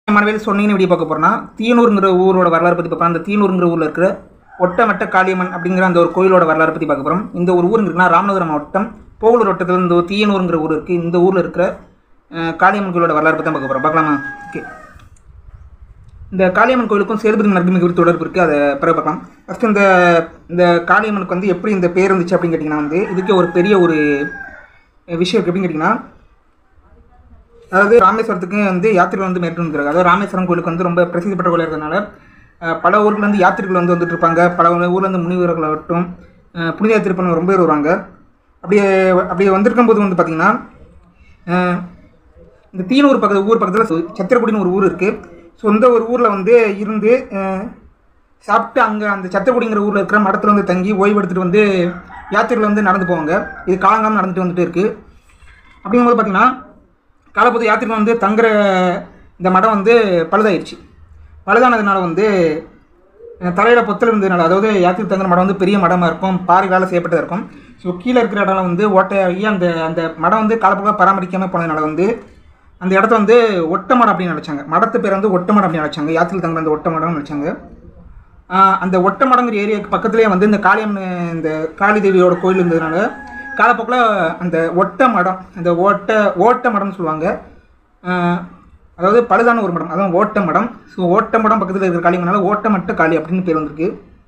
மரவேல் சொன்னீங்கன்னு வீடியோ பார்க்க போகிறோம்னா தீனூருங்கிற ஊரோட வரலாறு பற்றி பார்ப்போம் அந்த தீனூருங்கிற ஊரில் இருக்கிற ஒட்டமட்ட காளியம்மன் அப்படிங்கிற அந்த ஒரு கோயிலோட வரலாறு பற்றி பார்க்க போகிறோம் இந்த ஒரு ஊர் இருக்குன்னா ராமநாதபுரம் மாவட்டம் போகலூர் வட்டத்தில் இந்த ஒரு தீயனூருங்கிற ஊர் இருக்குது இந்த ஊரில் இருக்கிற அஹ், காளியம்மன் கோயிலோட வரலாறு பற்றி தான் பார்க்க போகிறோம் பார்க்கலாமா ஓகே இந்த காளியம்மன் கோயிலுக்கும் சேதுபதி மரபு மிக தொடர்பு இருக்குது அதை பிறகு பார்க்கலாம் ஃபஸ்ட்டு இந்த இந்த காளியம்மனுக்கு வந்து எப்படி இந்த பேர் இருந்துச்சு அப்படின்னு கேட்டிங்கன்னா வந்து இதுக்கு ஒரு பெரிய ஒரு விஷயம் இருக்குது எப்படின்னு கேட்டிங்கன்னா அதாவது ராமேஸ்வரத்துக்கு வந்து யாத்திரைகள் வந்து மேற்கொண்டிருக்காங்க அதாவது ராமேஸ்வரம் கோயிலுக்கு வந்து ரொம்ப பிரசித்தி பெற்ற கோயிலாக இருக்கிறதுனால அஹ், பல ஊர்ல இருந்து யாத்திரிகள் வந்து வந்துட்டு இருப்பாங்க பல ஊர்ல இருந்து முனிவர்கள் ஆகட்டும் அஹ், புனித யாத்திரை பண்ண ரொம்ப பேர் வருவாங்க அப்படியே அப்படியே வந்திருக்கும் போது வந்து பார்த்திங்கன்னா அஹ், இந்த தீனூர் பக்கத்து ஊர் பக்கத்தில் சத்திரக்குடின்னு ஒரு ஊர் இருக்குது ஸோ இந்த ஒரு ஊரில் வந்து இருந்து அஹ், சாப்பிட்டு அங்கே அந்த சத்திரக்குடிங்கிற ஊரில் இருக்கிற மடத்தில் வந்து தங்கி ஓய்வு எடுத்துகிட்டு வந்து யாத்திரைகள் வந்து நடந்து போவாங்க இது காலங்காலம் நடந்துட்டு வந்துட்டு இருக்குது அப்படிங்கும்போது பார்த்தீங்கன்னா காலப்போது யாத்திரிகள் வந்து தங்குற இந்த மடம் வந்து பழுதாயிருச்சு பழுதானதுனால வந்து அஹ், தலையில பொத்தல் இருந்ததுனால அதாவது யாத்திரை தங்குற மடம் வந்து பெரிய மடமாக இருக்கும் பாறைகளால் செய்யப்பட்டதாக இருக்கும் ஸோ கீழே இருக்கிற இடம் வந்து ஓட்டையாகி அந்த அந்த மடம் வந்து காலப்போக்காக பராமரிக்காமல் போனதுனால வந்து அந்த இடத்த வந்து ஒட்ட மடம் அப்படின்னு நினச்சாங்க மடத்து பேர் வந்து ஒட்ட மடம் அப்படின்னு நினச்சாங்க யாத்திரை தங்குற அந்த ஒட்ட மடம்னு நினச்சாங்க ஆஹ் அந்த ஒட்டமடங்கிற ஏரியாவுக்கு பக்கத்துலேயே வந்து இந்த காளியம்மன் இந்த காளி தேவியோட கோயில் இருந்ததுனால காலப்போக்கில் அந்த ஒட்ட மடம் அந்த ஓட்ட ஓட்ட மடம்னு சொல்லுவாங்க ஆஹ் அதாவது பழுதான ஒரு மடம் அதான் ஓட்ட மடம் ஸோ ஓட்ட மடம் பக்கத்தில் இருக்கிற காளியம்மனால ஓட்டமட்ட காளி அப்படின்னு பேர் வந்திருக்கு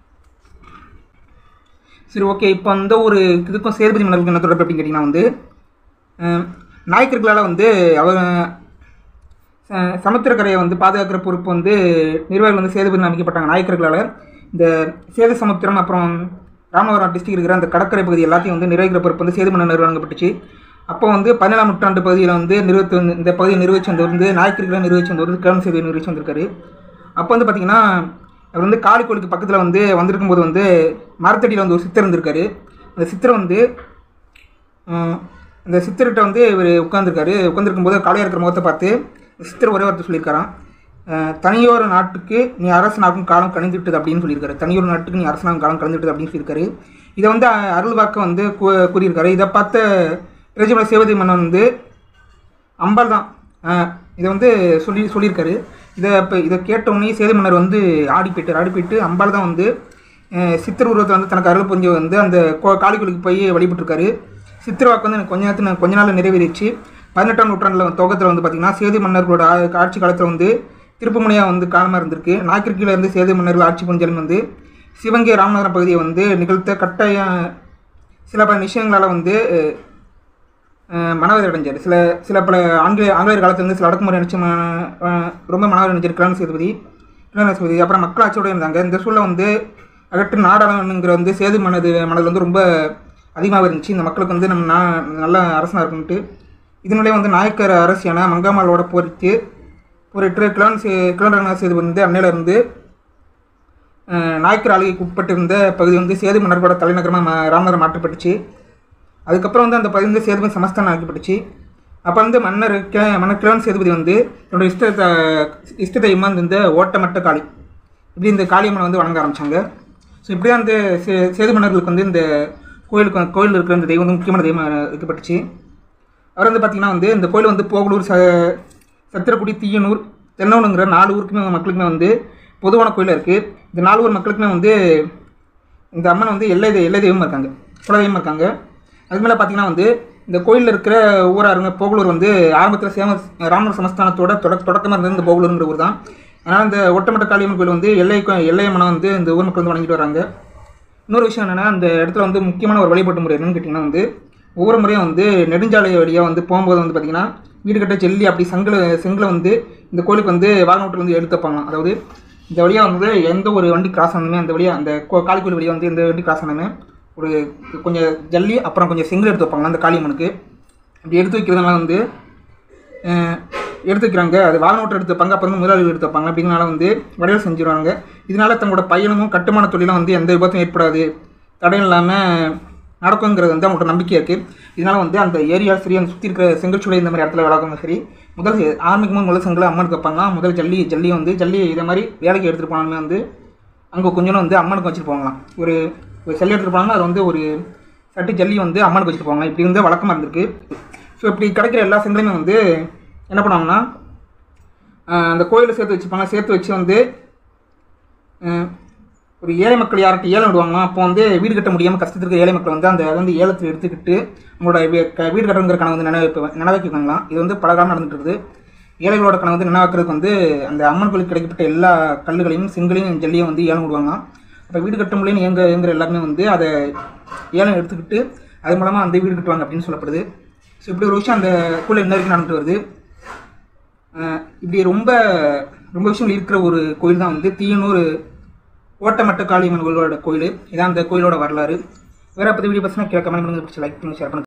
சரி ஓகே இப்போ அந்த ஒரு இதுக்கும் சேதுபதி மன்னர்களுக்கு என்ன தொடர்பு அப்படின்னு கேட்டிங்கன்னா வந்து அஹ், நாயக்கர்களால் வந்து அவர் அஹ், சமுத்திரக்கரையை வந்து பாதுகாக்கிற பொறுப்பு வந்து நிர்வாகிகள் வந்து சேதுபதி அமைக்கப்பட்டாங்க நாயக்கர்களால் இந்த சேது சமுத்திரம் அப்புறம் ராமவரம் டிஸ்ட்ரிக்ட் இருக்கிற அந்த கடற்கரை பகுதி எல்லாத்தையும் வந்து நிர்வகிக்கிற பொறுப்பு வந்து சேது மன்னர் நிர்வகிக்கப்பட்டுச்சு அப்போ வந்து பதினேழாம் நூற்றாண்டு பகுதியில் வந்து நிறுவத்து வந்து இந்த பகுதியை நிர்வகிச்சு வந்தவர் வந்து நாயக்கர்களை நிர்வகிச்சு வந்தவர் வந்து கிழமை சேதுவை நிர்வகிச்சு வந்திருக்காரு அப்போ வந்து பார்த்தீங்கன்னா அவர் வந்து காளி கோயிலுக்கு பக்கத்தில் வந்து வந்திருக்கும் போது வந்து மரத்தடியில் வந்து ஒரு சித்தர் இருந்திருக்காரு அந்த சித்தர் வந்து ஆஹ், அந்த சித்தர்கிட்ட வந்து இவர் உட்காந்துருக்காரு உட்காந்துருக்கும் போது காளையாக இருக்கிற முகத்தை பார்த்து சித்தர் ஒரே வார்த்தை சொல்லியிருக்காராம் ஆஹ், தனியோர் நாட்டுக்கு நீ அரசனாகும் காலம் கணிந்துவிட்டது அப்படின்னு சொல்லியிருக்காரு தனியோர் நாட்டுக்கு நீ அரசனாகும் காலம் கணிந்துவிட்டது அப்படின்னு சொல்லியிருக்காரு இதை வந்து அஹ், அருள்வாக்க வந்து கூ- கூறியிருக்காரு இதை பார்த்த பிரஜமல சேவதி மன்னன் வந்து அம்பாள் தான் ஆஹ், இதை வந்து சொல்லி சொல்லியிருக்காரு இதை இப்போ இதை கேட்டவுடனே சேது மன்னர் வந்து ஆடி போயிட்டார் ஆடி போயிட்டு அம்பாள் தான் வந்து ஆஹ், சித்திர உருவத்தை வந்து தனக்கு அருள் புரிஞ்சு வந்து அந்த கோ- காளி கோயிலுக்கு போய் வழிபட்டிருக்காரு சித்திர வாக்கு வந்து எனக்கு கொஞ்ச நேரத்தில் கொஞ்ச நாள் நிறைவேறிச்சு பதினெட்டாம் நூற்றாண்டில் துவக்கத்தில் வந்து பார்த்திங்கன்னா சேது மன்னர்களோட ஆ- ஆட்சி காலத்தில் வந்து திருப்புமுனையாக வந்து காலமாக இருந்திருக்கு நாய்க்கிற்கீழ இருந்து சேது மன்னர்கள் ஆட்சி புரிஞ்சாலும் வந்து சிவகங்கை ராமநாதபுரம் பகுதியை வந்து நிகழ்த்த கட்டாய சில பல விஷயங்களால் வந்து அஹ், அஹ் மனவேதனை அடைஞ்சார் சில சில பல ஆங்கில ஆங்கிலேயர் காலத்துலேருந்து சில அடக்குமுறை அடிச்சு ம- அஹ் ரொம்ப மனவேதனை அடைஞ்சார் கிழமை சேதுபதி கிழமை சேதுபதி அப்புறம் மக்கள் ஆட்சியோடு இருந்தாங்க இந்த சூழலை வந்து அகற்று நாடாளுங்கிற வந்து சேது மனது மனதில் வந்து ரொம்ப அதிகமாக இருந்துச்சு இந்த மக்களுக்கு வந்து நம்ம நா நல்ல அரசனாக இருக்குன்ட்டு இதனாலே வந்து நாயக்கர் அரசியான மங்காமாலோட போரிட்டு போரிட்டு கிழவன் சே கிழவன் சேதுபதி வந்து அன்னையில இருந்து அஹ், நாயக்கர் ஆளுகைக்கு உட்பட்டிருந்த பகுதி வந்து சேது மன்னர்களோட தலைநகரமாக ம- ராமநகரம் மாற்றப்பட்டுச்சு அதுக்கப்புறம் வந்து அந்த பகுதி வந்து சேதுபதி சமஸ்தானம் ஆக்கப்பட்டுச்சு அப்போ வந்து மன்னர் கே மன்னர் கிழவன் சேதுபதி வந்து தன்னோட இஷ்டத்தை இஷ்ட தெய்வமாக இந்த- இந்த ஓட்டமட்ட காளி இப்படி இந்த காளியம்மனை வந்து வணங்க ஆரம்பித்தாங்க ஸோ இப்படி தான் இந்த சே சேது மன்னர்களுக்கு வந்து இந்த கோயிலுக்கு வந்து- கோயில் இருக்கிற இந்த தெய்வம் வந்து முக்கியமான தெய்வமாக இருக்கப்பட்டுச்சு அவர் வந்து பார்த்திங்கன்னா வந்து இந்த கோயில் வந்து போகலூர் ச சத்திரக்குடி தீயனூர் தென்னவனுங்கிற நாலு ஊருக்குமே மக்களுக்குமே வந்து பொதுவான கோயிலாக இருக்குது இந்த நாலு ஊர் மக்களுக்குமே வந்து இந்த அம்மன் வந்து எல்லை தெ- எல்லை தெய்வமாக இருக்காங்க குலதெய்வமாக இருக்காங்க அது மேலே பார்த்தீங்கன்னா வந்து இந்த கோயிலில் இருக்கிற ஊராருங்க போகலூர் வந்து ஆரம்பத்தில் சேம ராமர் சமஸ்தானத்தோட தொடக்க தொடக்கமாக இருந்தது இந்த போகலூருங்கிற ஊர் தான் அதனால் இந்த ஒட்டமட்ட காளியம்மன் கோயில் வந்து எல்லை எல்லையம்மனை வந்து இந்த ஊர் மக்கள் வந்து வணங்கிட்டு வராங்க இன்னொரு விஷயம் என்னென்னா அந்த இடத்துல வந்து முக்கியமான ஒரு வழிபாட்டு முறை என்னன்னு கேட்டிங்கன்னா வந்து ஒவ்வொரு முறையும் வந்து நெடுஞ்சாலை வழியாக வந்து போகும்போது வந்து பார்த்திங்கன்னா வீடு கட்ட ஜல்லி அப்படி செங்கலை செங்கலை வந்து இந்த கோயிலுக்கு வந்து வாகனோட்டில் வந்து எடுத்து வைப்பாங்களாம் அதாவது இந்த வழியாக வந்து எந்த ஒரு வண்டி கிராஸ் ஆனாலுமே அந்த வழியாக அந்த கோ- காளி கோயில் வழியாக வந்து எந்த வண்டி கிராஸ் ஆனாலுமே ஒரு கொஞ்சம் ஜல்லி அப்புறம் கொஞ்சம் செங்கல் எடுத்து வைப்பாங்க அந்த காளியம்மனுக்கு அப்படி எடுத்து வைக்கிறதுனால வந்து அஹ், எடுத்து வைக்கிறாங்க அது வாகனோட்டர் எடுத்து வைப்பாங்க அப்புறம் வந்து முதலாளிகள் எடுத்து வைப்பாங்க அப்படிங்கிறனால வந்து வடையல் செஞ்சுருவாங்க இதனால தங்களோட பயணமும் கட்டுமான தொழிலும் வந்து எந்த விபத்தும் ஏற்படாது தடையும் இல்லாமல் நடக்குங்கிறது வந்து அவங்கள்ட்ட நம்பிக்கை இருக்குது இதனால் வந்து அந்த ஏரியா சரி அந்த சுற்றி இருக்கிற செங்கல்சூளை இந்த மாதிரி இடத்துல வளர்க்கணும் சரி முதல் செ- ஆரம்பிக்கும் போது முதல் செங்கலை அம்மனுக்கு வைப்பாங்க முதல் ஜல்லி ஜல்லி வந்து ஜல்லி இதே மாதிரி வேலைக்கு எடுத்துகிட்டு போனாலுமே வந்து அங்கே கொஞ்சம் வந்து அம்மனுக்கு வச்சுட்டு போகலாம் ஒரு ஒரு செல்லி எடுத்துகிட்டு போனாங்க அது வந்து ஒரு சட்டி ஜல்லி வந்து அம்மனுக்கு வச்சுட்டு போவாங்க இப்படி வந்து வழக்கமாக இருந்திருக்கு ஸோ இப்படி கிடைக்கிற எல்லா செங்கலையுமே வந்து என்ன பண்ணுவாங்கன்னா ஆஹ் அந்த கோயிலை சேர்த்து வச்சுப்பாங்க சேர்த்து வச்சு வந்து ஆஹ் ஒரு ஏழை மக்கள் யார்கிட்ட ஏலம் விடுவாங்க அப்போ வந்து வீடு கட்ட முடியாமல் கஷ்டத்தில் இருக்க ஏழை மக்கள் வந்து அந்த அதை வந்து ஏலத்தில் எடுத்துக்கிட்டு உங்களோட வீ- க- வீடு கட்டணுங்கிற கனவு வந்து நினைவு நினைவாக்கிக்கோங்களாம் இது வந்து பல காலம் நடந்துட்டு இருக்குது ஏழைகளோட கனவு வந்து நினைவாக்குறதுக்கு வந்து அந்த அம்மன் கோயிலுக்கு கிடைக்கப்பட்ட எல்லா கல்லுகளையும் செங்கலையும் ஜல்லியும் வந்து ஏலம் விடுவாங்களாம் அப்போ வீடு கட்ட முடியலன்னு எங்க எங்கிற எல்லாருமே வந்து அதை ஏலம் எடுத்துக்கிட்டு அது மூலமாக அந்த வீடு கட்டுவாங்க அப்படின்னு சொல்லப்படுது ஸோ இப்படி ஒரு விஷயம் அந்த கோயில் இன்ன வரைக்கும் நடந்துட்டு வருது அஹ் இப்படி ரொம்ப ரொம்ப விஷயங்கள் இருக்கிற ஒரு கோயில் தான் வந்து தீயனூர் ஓட்டமட்ட காளியம்மன் கோயிலோட கோயில் இதான் அந்த கோயிலோட வரலாறு வேற பற்றி வீடியோ பசங்க கீழே கமெண்ட் பண்ணுங்க லைக் பண்ணி ஷேர் பண்ணுங்க